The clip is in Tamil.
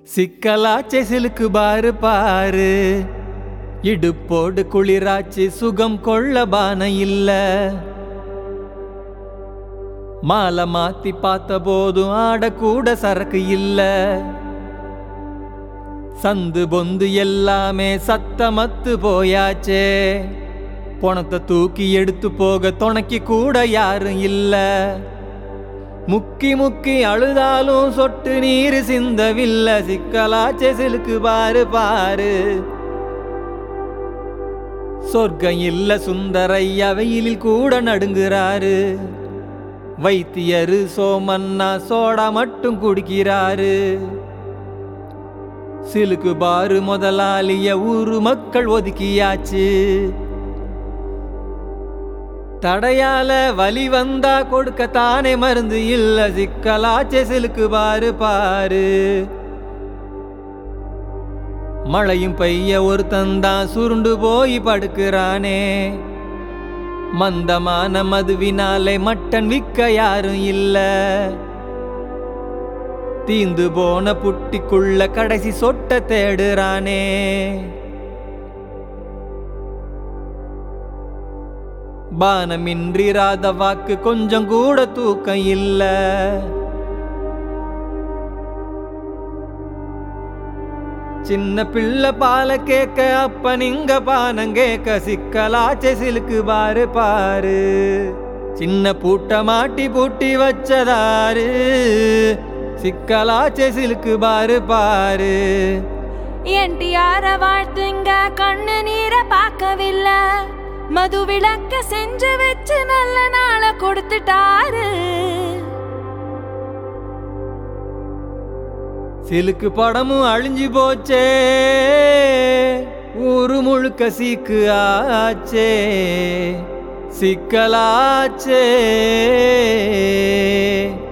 சிக்கலாச்சே சிலுக்கு பாரு பாரு இடுப்போடு குளிராச்சு சுகம் கொள்ள பான இல்ல மாலை மாத்தி பார்த்த போதும் ஆடக்கூட சரக்கு இல்ல சந்து பொந்து எல்லாமே சத்தமத்து போயாச்சே பணத்தை தூக்கி எடுத்து போக துணைக்கு கூட யாரும் இல்ல முக்கி முக்கி அழுதாலும் சொட்டு நீர் சிந்தவில்ல சிக்கலாச்சே சிலுக்கு பாரு பாரு சொர்க்கம் இல்ல சுந்தரையா வெயிலில் கூட நடுங்குறாரு வைத்தியரு சோமன்னா சோடா மட்டும் குடிக்கிறாரு சிலுக்கு பாரு முதலாளிய ஊரு மக்கள் ஒதுக்கியாச்சு தடையால வலி வந்தா கொடுக்கத்தானே மருந்து இல்ல சிக்கலாச்சே சிலுக்கு பாரு பாரு மழையும் பெய்ய ஒருத்தன் தான் சுருண்டு போய் படுக்கிறானே மந்தமான மதுவினாலே மட்டன் விற்க யாரும் இல்ல தீந்து போன புட்டிக்குள்ள கடைசி சொட்ட தேடுறானே பானமின்றி ராத வாக்கு கொஞ்சம் கூட தூக்கம் இல்ல சின்ன பிள்ளை பால கேக்க அப்ப நீங்க பானம் கேக்க சிக்கலாச்சே சிலுக்கு பாரு பாரு சின்ன பூட்ட மாட்டி பூட்டி வச்சதாரு சிக்கலாச்சே சிலுக்கு பாரு பாரு என்டியார வாழ்த்துங்க கண்ணு நீரை பார்க்கவில்லை மது விளக்க செஞ்சு வச்சு நல்ல நாளை கொடுத்துட்டாரு சிலுக்கு படமும் அழிஞ்சு போச்சே ஊரு முழுக்க சீக்கு ஆச்சே சிக்கலாச்சே